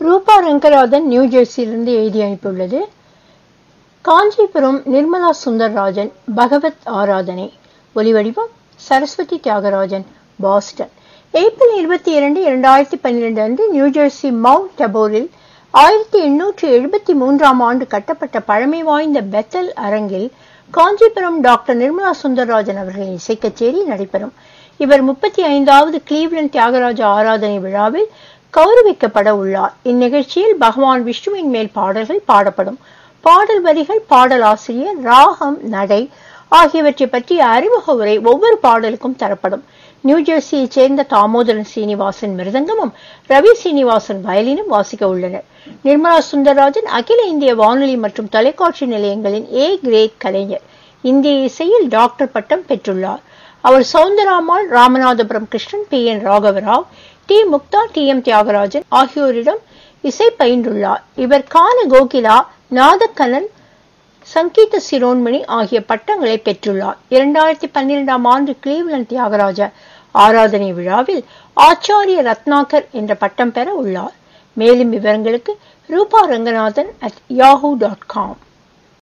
ரூபா ரங்கராஜன் நியூ ஜெர்சியிலிருந்து எழுதி அனுப்பியுள்ளது காஞ்சிபுரம் நிர்மலா சுந்தர்ராஜன் பகவத் ஆராதனை ஒலிவடிவம் சரஸ்வதி தியாகராஜன் பாஸ்டன் ஏப்ரல் இருபத்தி இரண்டு இரண்டாயிரத்தி பன்னிரண்டு அன்று நியூஜெர்சி மவுண்ட் டபோரில் ஆயிரத்தி எண்ணூற்றி எழுபத்தி மூன்றாம் ஆண்டு கட்டப்பட்ட பழமை வாய்ந்த பெத்தல் அரங்கில் காஞ்சிபுரம் டாக்டர் நிர்மலா சுந்தரராஜன் அவர்களின் இசை கச்சேரி நடைபெறும் இவர் முப்பத்தி ஐந்தாவது கிளீவ்லண்ட் தியாகராஜ ஆராதனை விழாவில் கௌரவிக்கப்பட உள்ளார் இந்நிகழ்ச்சியில் பகவான் விஷ்ணுவின் மேல் பாடல்கள் பாடப்படும் பாடல் வரிகள் பாடல் ஆசிரியர் ராகம் நடை ஆகியவற்றை பற்றிய அறிமுக உரை ஒவ்வொரு பாடலுக்கும் தரப்படும் நியூஜெர்சியைச் சேர்ந்த தாமோதரன் சீனிவாசன் மிருதங்கமும் ரவி சீனிவாசன் வயலினும் வாசிக்க உள்ளனர் நிர்மலா சுந்தரராஜன் அகில இந்திய வானொலி மற்றும் தொலைக்காட்சி நிலையங்களின் ஏ கிரேட் கலைஞர் இந்திய இசையில் டாக்டர் பட்டம் பெற்றுள்ளார் அவர் சவுந்தராமாள் ராமநாதபுரம் கிருஷ்ணன் பி என் ராகவராவ் T Muktha T M Thyagarajan ஆகியோரிடம் இசை பயின்றுள்ளார் இவர் கான கோகிலா நாதக்கனல் சங்கீத சிரோன்மணி ஆகிய பட்டங்களை பெற்றுள்ளார் இரண்டாயிரத்தி பன்னிரெண்டாம் ஆண்டு கிளீவ்லண்ட் தியாகராஜ ஆராதனை விழாவில் ஆச்சாரிய ரத்னாகர் என்ற பட்டம் பெற உள்ளார் மேலும் விவரங்களுக்கு Rupa Ranganathan at Yahoo dot com